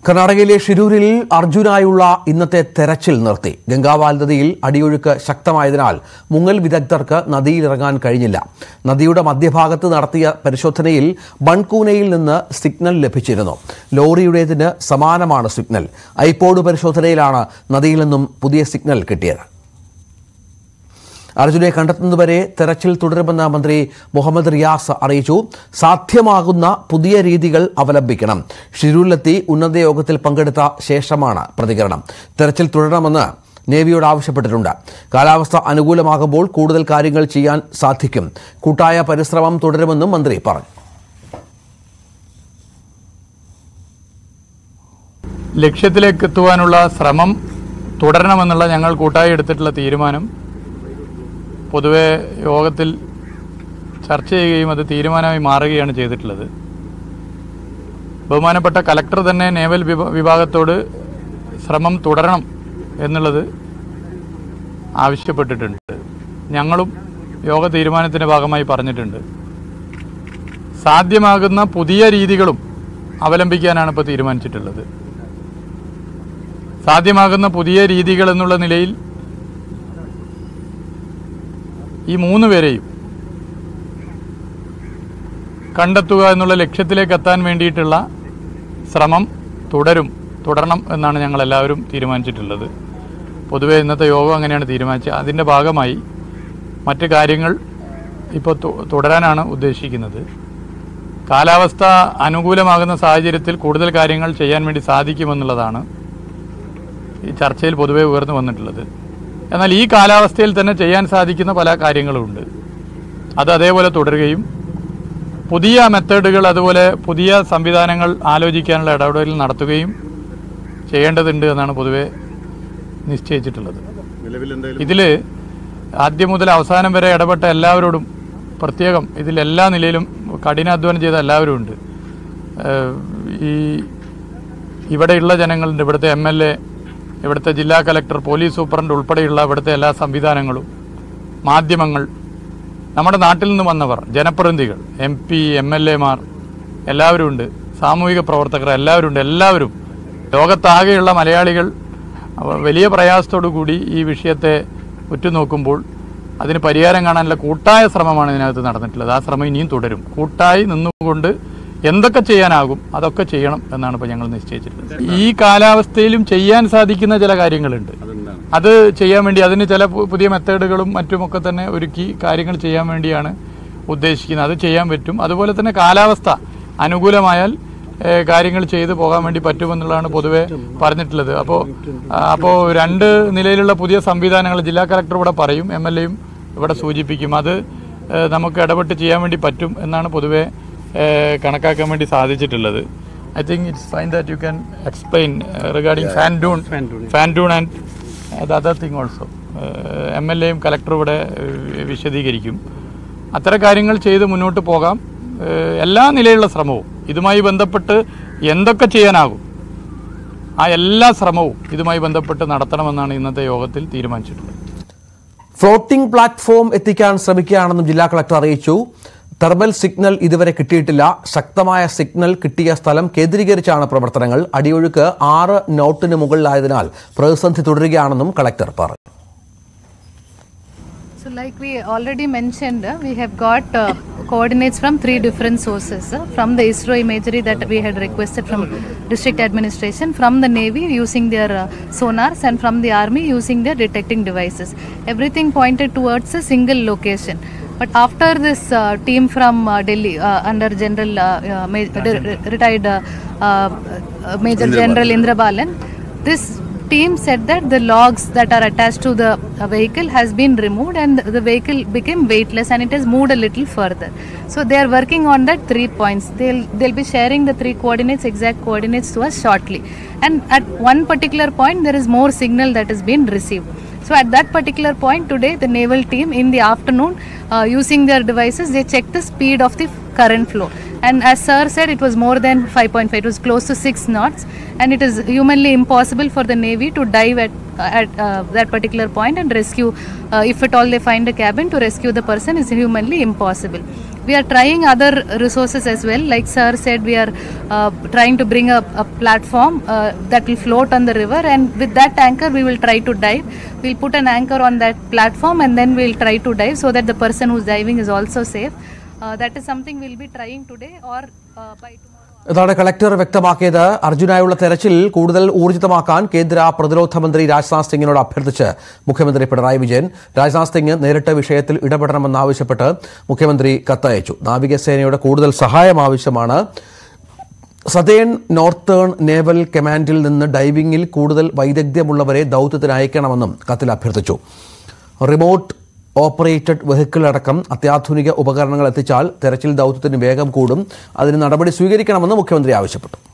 കർണാടകയിലെ ഷിരൂരിൽ അർജുനായുള്ള ഇന്നത്തെ തെരച്ചിൽ നിർത്തി ഗംഗാവാൽ നദിയിൽ അടിയൊഴുക്ക് ശക്തമായതിനാൽ മുങ്ങൽ വിദഗ്ധർക്ക് നദിയിലിറങ്ങാൻ കഴിഞ്ഞില്ല നദിയുടെ മധ്യഭാഗത്ത് നടത്തിയ പരിശോധനയിൽ ബൺകൂനയിൽ നിന്ന് സിഗ്നൽ ലഭിച്ചിരുന്നു ലോറിയുടേതിന് സമാനമാണ് സിഗ്നൽ ഐപോഡ് പരിശോധനയിലാണ് നദിയിൽ നിന്നും പുതിയ സിഗ്നൽ കിട്ടിയത് അർജുനെ കണ്ടെത്തുന്നതുവരെ തെരച്ചിൽ തുടരുമെന്ന് മന്ത്രി മുഹമ്മദ് റിയാസ് അറിയിച്ചു സാധ്യമാകുന്ന പുതിയ രീതികൾ അവലംബിക്കണം ഷിരൂരിലെത്തി ഉന്നത യോഗത്തിൽ പങ്കെടുത്ത ശേഷമാണ് പ്രതികരണം തെരച്ചിൽ തുടരണമെന്ന് നേവിയോട് ആവശ്യപ്പെട്ടിട്ടുണ്ട് കാലാവസ്ഥ അനുകൂലമാകുമ്പോൾ കൂടുതൽ കാര്യങ്ങൾ ചെയ്യാൻ സാധിക്കും കൂട്ടായ പരിശ്രമം തുടരുമെന്നും മന്ത്രി പറഞ്ഞു ലക്ഷ്യത്തിലേക്ക് എത്തുവാനുള്ള ശ്രമം തുടരണമെന്നുള്ള ഞങ്ങൾ കൂട്ടായി എടുത്തിട്ടുള്ള തീരുമാനം പൊതുവെ യോഗത്തിൽ ചർച്ച ചെയ്യുകയും അത് തീരുമാനമായി മാറുകയാണ് ചെയ്തിട്ടുള്ളത് ബഹുമാനപ്പെട്ട കലക്ടർ തന്നെ നേവൽ വിഭ- വിഭാഗത്തോട് ശ്രമം തുടരണം എന്നുള്ളത് ആവശ്യപ്പെട്ടിട്ടുണ്ട് ഞങ്ങളും യോഗ തീരുമാനത്തിൻ്റെ ഭാഗമായി പറഞ്ഞിട്ടുണ്ട് സാധ്യമാകുന്ന പുതിയ രീതികളും അവലംബിക്കാനാണ് ഇപ്പോൾ തീരുമാനിച്ചിട്ടുള്ളത് സാധ്യമാകുന്ന പുതിയ രീതികൾ എന്നുള്ള നിലയിൽ ഈ മൂന്ന് പേരെയും കണ്ടെത്തുക എന്നുള്ള ലക്ഷ്യത്തിലേക്ക് എത്താൻ വേണ്ടിയിട്ടുള്ള ശ്രമം തുടരും തുടരണം എന്നാണ് ഞങ്ങൾ എല്ലാവരും തീരുമാനിച്ചിട്ടുള്ളത് പൊതുവേ ഇന്നത്തെ യോഗം അങ്ങനെയാണ് തീരുമാനിച്ചത് അതിൻ്റെ ഭാഗമായി മറ്റ് കാര്യങ്ങൾ ഇപ്പോൾ തു- തുടരാനാണ് ഉദ്ദേശിക്കുന്നത് കാലാവസ്ഥ അനുകൂലമാകുന്ന സാഹചര്യത്തിൽ കൂടുതൽ കാര്യങ്ങൾ ചെയ്യാൻ വേണ്ടി സാധിക്കുമെന്നുള്ളതാണ് ഈ ചർച്ചയിൽ പൊതുവെ ഉയർന്നു വന്നിട്ടുള്ളത് എന്നാൽ ഈ കാലാവസ്ഥയിൽ തന്നെ ചെയ്യാൻ സാധിക്കുന്ന പല കാര്യങ്ങളുമുണ്ട് അത് അതേപോലെ തുടരുകയും പുതിയ മെത്തേഡുകൾ അതുപോലെ പുതിയ സംവിധാനങ്ങൾ ആലോചിക്കാനുള്ള ഇടപെടൽ നടത്തുകയും ചെയ്യേണ്ടതുണ്ട് എന്നാണ് പൊതുവെ നിശ്ചയിച്ചിട്ടുള്ളത് ഇതിൽ ആദ്യം മുതൽ അവസാനം വരെ ഇടപെട്ട എല്ലാവരോടും പ്രത്യേകം ഇതിൽ എല്ലാ നിലയിലും കഠിനാധ്വാനം ചെയ്ത എല്ലാവരും ഉണ്ട് ഏഹ് ഈ ഇവിടെയുള്ള ജനങ്ങളുണ്ട് ഇവിടുത്തെ എം എൽ എ ഇവിടുത്തെ ജില്ലാ കലക്ടർ പോലീസ് സൂപ്രണ്ട് ഉൾപ്പെടെയുള്ള ഇവിടുത്തെ എല്ലാ സംവിധാനങ്ങളും മാധ്യമങ്ങൾ നമ്മുടെ നാട്ടിൽ നിന്ന് വന്നവർ ജനപ്രതിനിധികൾ എം പി എം എൽ എമാർ എല്ലാവരും ഉണ്ട് സാമൂഹിക പ്രവർത്തകർ എല്ലാവരും ഉണ്ട് എല്ലാവരും ലോകത്താകെയുള്ള മലയാളികൾ അവ- വലിയ പ്രയാസത്തോടു കൂടി ഈ വിഷയത്തെ ഉറ്റുനോക്കുമ്പോൾ അതിന് പരിഹാരം കാണാനുള്ള കൂട്ടായ ശ്രമമാണ് ഇതിനകത്ത് നടന്നിട്ടുള്ളത് ആ ശ്രമം ഇനിയും തുടരും കൂട്ടായി നിന്നുകൊണ്ട് എന്തൊക്കെ ചെയ്യാനാകും അതൊക്കെ ചെയ്യണം എന്നാണ് ഇപ്പോൾ ഞങ്ങൾ നിശ്ചയിച്ചിട്ടുള്ളത് ഈ കാലാവസ്ഥയിലും ചെയ്യാൻ സാധിക്കുന്ന ചില കാര്യങ്ങളുണ്ട് അത് ചെയ്യാൻ വേണ്ടി അതിന് ചില പു- പുതിയ മെത്തേഡുകളും മറ്റുമൊക്കെ തന്നെ ഒരുക്കി കാര്യങ്ങൾ ചെയ്യാൻ വേണ്ടിയാണ് ഉദ്ദേശിക്കുന്നത് അത് ചെയ്യാൻ പറ്റും അതുപോലെ തന്നെ കാലാവസ്ഥ അനുകൂലമായാൽ ഏഹ്, കാര്യങ്ങൾ ചെയ്തു പോകാൻ വേണ്ടി പറ്റുമെന്നുള്ളതാണ് പൊതുവെ പറഞ്ഞിട്ടുള്ളത് അപ്പോൾ അപ്പോൾ രണ്ട് നിലയിലുള്ള പുതിയ സംവിധാനങ്ങൾ ജില്ലാ കളക്ടർ ഇവിടെ പറയും എം എൽ എയും ഇവിടെ സൂചിപ്പിക്കും അത് ഏഹ്, നമുക്ക് ഇടപെട്ട് ചെയ്യാൻ വേണ്ടി പറ്റും എന്നാണ് പൊതുവെ ഏഹ്, കണക്കാക്കാൻ വേണ്ടി സാധിച്ചിട്ടുള്ളത് I think it's fine that you can explain regarding fan dune fan dune and the other thing also M L എയും കലക്ടറും ഇവിടെ ഏഹ്, വിശദീകരിക്കും അത്തരം കാര്യങ്ങൾ ചെയ്ത് മുന്നോട്ട് പോകാം ഏഹ്, എല്ലാ നിലയിലുള്ള ശ്രമവും ഇതുമായി ബന്ധപ്പെട്ട് എന്തൊക്കെ ചെയ്യാനാകും ആ എല്ലാ ശ്രമവും ഇതുമായി ബന്ധപ്പെട്ട് നടത്തണമെന്നാണ് ഇന്നത്തെ യോഗത്തിൽ തീരുമാനിച്ചിട്ടുള്ളത് ഫ്ലോട്ടിംഗ് പ്ലാറ്റ്ഫോം എത്തിക്കാൻ ശ്രമിക്കുകയാണെന്നും ജില്ലാ കളക്ടർ അറിയിച്ചു തെർമൽ സിഗ്നൽ ഇതുവരെ കിട്ടിയിട്ടില്ല ശക്തമായ സിഗ്നൽ കിട്ടിയ സ്ഥലം കേന്ദ്രീകരിച്ചാണ് പ്രവർത്തനങ്ങൾ അടിയൊഴുക്ക് ആറ് നോട്ടിന് മുകളിലായതിനാൽ പ്രതിസന്ധി തുടരുകയാണെന്നും കളക്ടർ പറഞ്ഞു So, like we already mentioned, uh, we have got uh, coordinates from three different sources. uh, from the ISRO imagery that we had requested from district administration, from the Navy using their uh, sonars, and from the Army using their detecting devices. Everything pointed towards a single location. But after this uh, team from uh, Delhi, uh, under General uh, uh, Ma- re- retired uh, uh, uh, Major General Indra Balan, this team said that the logs that are attached to the uh, vehicle has been removed and the vehicle became weightless and it has moved a little further so they are working on that three points they'll they'll be sharing the three coordinates exact coordinates to us shortly and at one particular point there is more signal that has been received so at that particular point today the naval team in the afternoon uh, using their devices they checked the speed of the current flow and as sir said it was more than 5.5 it was close to 6 knots and it is humanly impossible for the navy to dive at at uh, that particular point and rescue uh, if at all they find a cabin to rescue the person is humanly impossible we are trying other resources as well. Like Sir said, we are uh, trying to bring a, a platform uh, that will float on the river, and with that anchor, we will try to dive. We'll put an anchor on that platform, and then we'll try to dive so that the person who's diving is also safe. Uh, that is something we'll be trying today or uh, by tomorrow. ഇതാണ് collector വ്യക്തമാക്കിയത് അർജുനായുള്ള തെരച്ചിൽ കൂടുതൽ ഊർജിതമാക്കാൻ കേന്ദ്ര പ്രതിരോധ മന്ത്രി രാജ്നാഥ് സിംഗിനോട് അഭ്യർത്ഥിച്ച് മുഖ്യമന്ത്രി പിണറായി വിജയൻ രാജ്നാഥ് സിംഗ് നേരിട്ട് വിഷയത്തിൽ ഇടപെടണമെന്നാവശ്യപ്പെട്ട് മുഖ്യമന്ത്രി കത്തയച്ചു നാവികസേനയുടെ കൂടുതൽ സഹായം ആവശ്യമാണ് സതേൺ നോർത്തേൺ നേവൽ കമാൻഡിൽ നിന്ന് ഡൈവിംഗിൽ കൂടുതൽ വൈദഗ്ധ്യമുള്ളവരെ ദൗത്യത്തിന് അയക്കണമെന്നും കത്തിൽ അഭ്യർത്ഥിച്ചു റിമോട്ട് ഓപ്പറേറ്റഡ് വെഹിക്കിൾ അടക്കം അത്യാധുനിക ഉപകരണങ്ങൾ എത്തിച്ചാൽ തെരച്ചിൽ ദൗത്യത്തിന് വേഗം കൂടും അതിന് നടപടി സ്വീകരിക്കണമെന്ന് മുഖ്യമന്ത്രി ആവശ്യപ്പെട്ടു